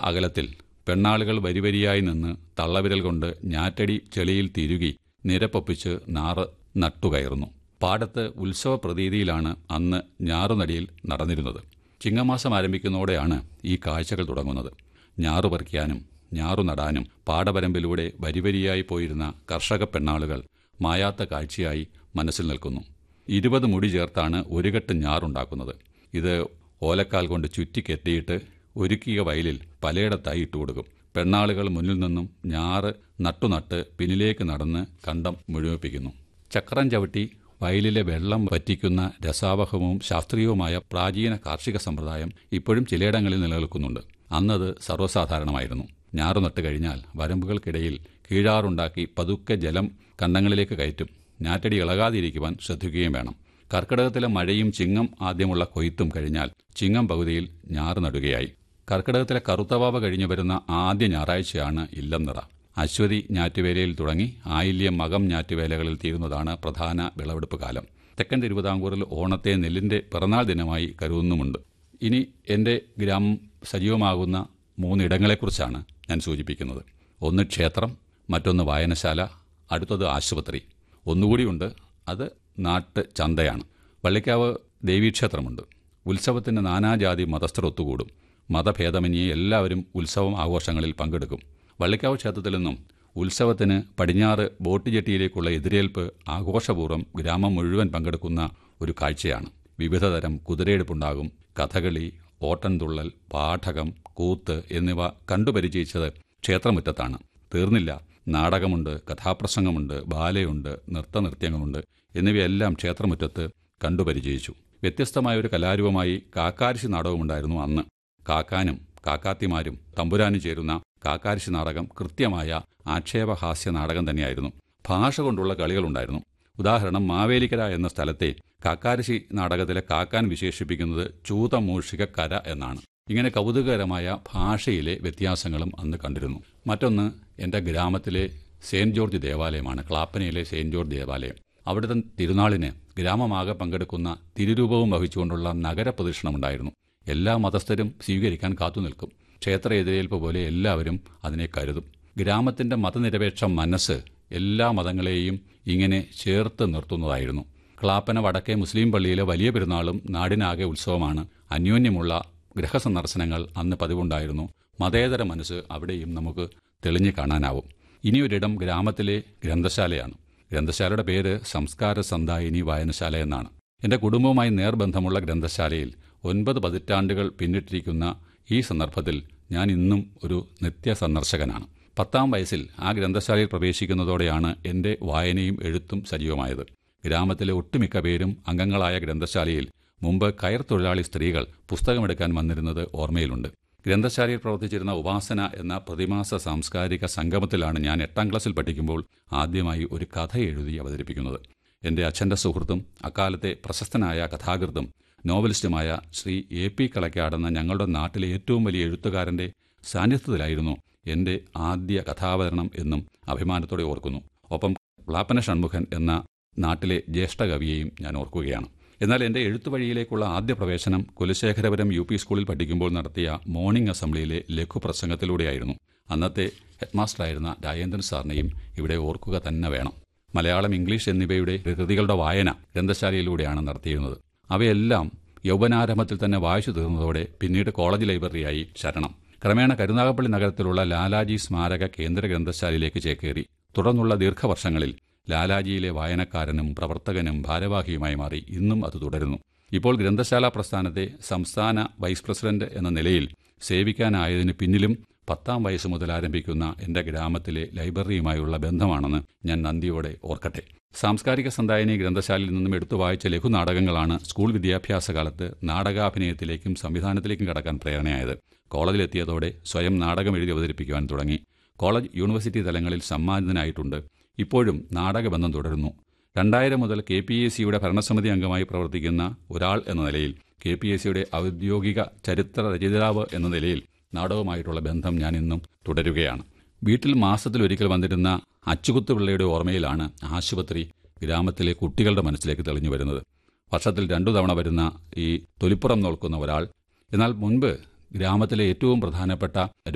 അകലത്തിൽ പെണ്ണാളുകൾ വരിവരിയായി നിന്ന് തള്ളവിരൽ കൊണ്ട് ഞാറ്റടി ചെളിയിൽ തിരുകി നിരപ്പൊപ്പിച്ച് നാറ് നട്ടുകയറുന്നു പാടത്ത് ഉത്സവ പ്രതീതിയിലാണ് അന്ന് ഞാറുനടിയിൽ നടന്നിരുന്നത് ചിങ്ങമാസം ആരംഭിക്കുന്നതോടെയാണ് ഈ കാഴ്ചകൾ തുടങ്ങുന്നത് ഞാറു പറിക്കാനും ഞാറു നടാനും പാടവരമ്പിലൂടെ വരിവരിയായി പോയിരുന്ന കർഷക പെണ്ണാളുകൾ മായാത്ത കാഴ്ചയായി മനസ്സിൽ നിൽക്കുന്നു ഇരുപത് മുടി ചേർത്താണ് ഒരു കെട്ട് ഞാറുണ്ടാക്കുന്നത് ഇത് ഓലക്കാൽ കൊണ്ട് ചുറ്റി കെട്ടിയിട്ട് ഒരുക്കിയ വയലിൽ പലയിടത്തായി ഇട്ടുകൊടുക്കും പെണ്ണാളുകൾ മുന്നിൽ നിന്നും ഞാറ് നട്ടുനട്ട് പിന്നിലേക്ക് നടന്ന് കണ്ടം മുഴുമിപ്പിക്കുന്നു ചക്രം ചവിട്ടി വയലിലെ വെള്ളം വറ്റിക്കുന്ന രസാവഹവും ശാസ്ത്രീയവുമായ പ്രാചീന കാർഷിക സമ്പ്രദായം ഇപ്പോഴും ചിലയിടങ്ങളിൽ നിലനിൽക്കുന്നുണ്ട് അന്നത് സർവ്വസാധാരണമായിരുന്നു ഞാറു നട്ട് കഴിഞ്ഞാൽ വരമ്പുകൾക്കിടയിൽ കീഴാറുണ്ടാക്കി പതുക്കെ ജലം കണ്ടങ്ങളിലേക്ക് കയറ്റും ഞാറ്റടി ഇളകാതിരിക്കുവാൻ ശ്രദ്ധിക്കുകയും വേണം കർക്കിടകത്തിലെ മഴയും ചിങ്ങം ആദ്യമുള്ള കൊയ്ത്തും കഴിഞ്ഞാൽ ചിങ്ങം പകുതിയിൽ ഞാറ് നടുകയായി കർക്കിടകത്തിലെ കറുത്തവാവ കഴിഞ്ഞു വരുന്ന ആദ്യ ഞായറാഴ്ചയാണ് ഇല്ലം നിറ അശ്വതി ഞാറ്റുവേലയിൽ തുടങ്ങി ആയില്യം മകം ഞാറ്റുവേലകളിൽ തീരുന്നതാണ് പ്രധാന വിളവെടുപ്പ് കാലം തെക്കൻ തിരുവിതാംകൂറിൽ ഓണത്തെ നെല്ലിന്റെ പിറന്നാൾ ദിനമായി കരുതുന്നുമുണ്ട് ഇനി എൻ്റെ ഗ്രാമം സജീവമാകുന്ന മൂന്നിടങ്ങളെക്കുറിച്ചാണ് ഞാൻ സൂചിപ്പിക്കുന്നത് ഒന്ന് ക്ഷേത്രം മറ്റൊന്ന് വായനശാല അടുത്തത് ആശുപത്രി ഒന്നുകൂടിയുണ്ട് അത് നാട്ട് ചന്തയാണ് വള്ളിക്കാവ് ദേവീക്ഷേത്രമുണ്ട് ഉത്സവത്തിന് നാനാജാതി മതസ്ഥർ ഒത്തുകൂടും മതഭേദമന്യേ എല്ലാവരും ഉത്സവം ആഘോഷങ്ങളിൽ പങ്കെടുക്കും വള്ളിക്കാവ് ക്ഷേത്രത്തിൽ നിന്നും ഉത്സവത്തിന് പടിഞ്ഞാറ് ബോട്ട് ജെട്ടിയിലേക്കുള്ള എതിരേൽപ്പ് ആഘോഷപൂർവ്വം ഗ്രാമം മുഴുവൻ പങ്കെടുക്കുന്ന ഒരു കാഴ്ചയാണ് വിവിധതരം കുതിരയെടുപ്പുണ്ടാകും കഥകളി ഓട്ടൻതുള്ളൽ പാഠകം കൂത്ത് എന്നിവ കണ്ടുപരിചയിച്ചത് ക്ഷേത്രമുറ്റത്താണ് തീർന്നില്ല നാടകമുണ്ട് കഥാപ്രസംഗമുണ്ട് ബാലയുണ്ട് നൃത്തനൃത്യങ്ങളുണ്ട് എന്നിവയെല്ലാം ക്ഷേത്രമുറ്റത്ത് കണ്ടുപരിചയിച്ചു വ്യത്യസ്തമായ ഒരു കലാരൂപമായി കാക്കാരിശി നാടകമുണ്ടായിരുന്നു അന്ന് കാക്കാനും കാക്കാത്തിമാരും തമ്പുരാനും ചേരുന്ന കാക്കാരിശി നാടകം കൃത്യമായ ആക്ഷേപഹാസ്യ നാടകം തന്നെയായിരുന്നു ഭാഷ കൊണ്ടുള്ള കളികളുണ്ടായിരുന്നു ഉദാഹരണം മാവേലിക്കര എന്ന സ്ഥലത്തെ കാക്കാരിശി നാടകത്തിലെ കാക്കാൻ വിശേഷിപ്പിക്കുന്നത് ചൂതമൂഷിക കര എന്നാണ് ഇങ്ങനെ കൗതുകകരമായ ഭാഷയിലെ വ്യത്യാസങ്ങളും അന്ന് കണ്ടിരുന്നു മറ്റൊന്ന് എൻ്റെ ഗ്രാമത്തിലെ സെയിൻറ് ജോർജ് ദേവാലയമാണ് ക്ലാപ്പനയിലെ സെയിൻറ് ജോർജ് ദേവാലയം അവിടുത്തെ തിരുനാളിന് ഗ്രാമമാകെ പങ്കെടുക്കുന്ന തിരുരൂപവും വഹിച്ചുകൊണ്ടുള്ള നഗരപ്രദക്ഷിണമുണ്ടായിരുന്നു എല്ലാ മതസ്ഥരും സ്വീകരിക്കാൻ കാത്തുനിൽക്കും ക്ഷേത്ര എതിരേൽപ്പ് പോലെ എല്ലാവരും അതിനെ കരുതും ഗ്രാമത്തിന്റെ മതനിരപേക്ഷ മനസ്സ് എല്ലാ മതങ്ങളെയും ഇങ്ങനെ ചേർത്ത് നിർത്തുന്നതായിരുന്നു ക്ലാപ്പന വടക്കേ മുസ്ലിം പള്ളിയിലെ വലിയ പെരുന്നാളും നാടിനാകെ ഉത്സവമാണ് അന്യോന്യമുള്ള ഗൃഹസന്ദർശനങ്ങൾ അന്ന് പതിവുണ്ടായിരുന്നു മതേതര മനസ്സ് അവിടെയും നമുക്ക് തെളിഞ്ഞു കാണാനാവും ഇനിയൊരിടം ഗ്രാമത്തിലെ ഗ്രന്ഥശാലയാണ് ഗ്രന്ഥശാലയുടെ പേര് സംസ്കാര സന്തായിനി വായനശാല എന്നാണ് എൻ്റെ കുടുംബവുമായി നേർബന്ധമുള്ള ഗ്രന്ഥശാലയിൽ ഒൻപത് പതിറ്റാണ്ടുകൾ പിന്നിട്ടിരിക്കുന്ന ഈ സന്ദർഭത്തിൽ ഞാൻ ഇന്നും ഒരു നിത്യ സന്ദർശകനാണ് പത്താം വയസ്സിൽ ആ ഗ്രന്ഥശാലയിൽ പ്രവേശിക്കുന്നതോടെയാണ് എൻ്റെ വായനയും എഴുത്തും സജീവമായത് ഗ്രാമത്തിലെ ഒട്ടുമിക്ക പേരും അംഗങ്ങളായ ഗ്രന്ഥശാലയിൽ മുമ്പ് കയർ തൊഴിലാളി സ്ത്രീകൾ പുസ്തകമെടുക്കാൻ വന്നിരുന്നത് ഓർമ്മയിലുണ്ട് ഗ്രന്ഥശാലയിൽ പ്രവർത്തിച്ചിരുന്ന ഉപാസന എന്ന പ്രതിമാസ സാംസ്കാരിക സംഗമത്തിലാണ് ഞാൻ എട്ടാം ക്ലാസ്സിൽ പഠിക്കുമ്പോൾ ആദ്യമായി ഒരു കഥ എഴുതി അവതരിപ്പിക്കുന്നത് എൻ്റെ അച്ഛൻ്റെ സുഹൃത്തും അക്കാലത്തെ പ്രശസ്തനായ കഥാകൃത്തും നോവലിസ്റ്റുമായ ശ്രീ എ പി കളക്കാടെന്ന ഞങ്ങളുടെ നാട്ടിലെ ഏറ്റവും വലിയ എഴുത്തുകാരൻ്റെ സാന്നിധ്യത്തിലായിരുന്നു എൻ്റെ ആദ്യ കഥാവതരണം എന്നും അഭിമാനത്തോടെ ഓർക്കുന്നു ഒപ്പം പ്ലാപ്പന ഷൺമുഖൻ എന്ന നാട്ടിലെ ജ്യേഷ്ഠ കവിയെയും ഞാൻ ഓർക്കുകയാണ് എന്നാൽ എൻ്റെ എഴുത്തു വഴിയിലേക്കുള്ള ആദ്യ പ്രവേശനം കുലശേഖരപുരം യു പി സ്കൂളിൽ പഠിക്കുമ്പോൾ നടത്തിയ മോർണിംഗ് അസംബ്ലിയിലെ ലഘുപ്രസംഗത്തിലൂടെയായിരുന്നു അന്നത്തെ ഹെഡ്മാസ്റ്ററായിരുന്ന രാജേന്ദ്രൻ സാറിനെയും ഇവിടെ ഓർക്കുക തന്നെ വേണം മലയാളം ഇംഗ്ലീഷ് എന്നിവയുടെ കൃതികളുടെ വായന ഗ്രന്ഥശാലയിലൂടെയാണ് നടത്തിയിരുന്നത് അവയെല്ലാം യൗവനാരംഭത്തിൽ തന്നെ വായിച്ചു തീർന്നതോടെ പിന്നീട് കോളേജ് ലൈബ്രറിയായി ശരണം ക്രമേണ കരുനാഗപ്പള്ളി നഗരത്തിലുള്ള ലാലാജി സ്മാരക കേന്ദ്ര ഗ്രന്ഥശാലയിലേക്ക് ചേക്കേറി തുടർന്നുള്ള ദീർഘവർഷങ്ങളിൽ ലാലാജിയിലെ വായനക്കാരനും പ്രവർത്തകനും ഭാരവാഹിയുമായി മാറി ഇന്നും അത് തുടരുന്നു ഇപ്പോൾ ഗ്രന്ഥശാല പ്രസ്ഥാനത്തെ സംസ്ഥാന വൈസ് പ്രസിഡന്റ് എന്ന നിലയിൽ സേവിക്കാനായതിനു പിന്നിലും പത്താം വയസ്സ് മുതൽ ആരംഭിക്കുന്ന എൻ്റെ ഗ്രാമത്തിലെ ലൈബ്രറിയുമായുള്ള ബന്ധമാണെന്ന് ഞാൻ നന്ദിയോടെ ഓർക്കട്ടെ സാംസ്കാരിക സന്തായനി ഗ്രന്ഥശാലയിൽ നിന്നും എടുത്തു വായിച്ച ലഘുനാടകങ്ങളാണ് സ്കൂൾ വിദ്യാഭ്യാസ കാലത്ത് നാടകാഭിനയത്തിലേക്കും സംവിധാനത്തിലേക്കും കടക്കാൻ പ്രേരണയായത് കോളേജിലെത്തിയതോടെ സ്വയം നാടകം എഴുതി അവതരിപ്പിക്കുവാൻ തുടങ്ങി കോളേജ് യൂണിവേഴ്സിറ്റി തലങ്ങളിൽ സമ്മാനിതനായിട്ടുണ്ട് ഇപ്പോഴും നാടകബന്ധം തുടരുന്നു രണ്ടായിരം മുതൽ കെ പി എസ് സിയുടെ ഭരണസമിതി അംഗമായി പ്രവർത്തിക്കുന്ന ഒരാൾ എന്ന നിലയിൽ കെ പി എസ് സിയുടെ ഔദ്യോഗിക ചരിത്ര രചയിതാവ് എന്ന നിലയിൽ നാടകവുമായിട്ടുള്ള ബന്ധം ഞാൻ ഇന്നും തുടരുകയാണ് വീട്ടിൽ മാസത്തിൽ ഒരിക്കൽ വന്നിരുന്ന അച്ചുകുത്ത് പിള്ളയുടെ ഓർമ്മയിലാണ് ആശുപത്രി ഗ്രാമത്തിലെ കുട്ടികളുടെ മനസ്സിലേക്ക് തെളിഞ്ഞു വരുന്നത് വർഷത്തിൽ രണ്ടു തവണ വരുന്ന ഈ തൊലിപ്പുറം നോക്കുന്ന ഒരാൾ എന്നാൽ മുൻപ് ഗ്രാമത്തിലെ ഏറ്റവും പ്രധാനപ്പെട്ട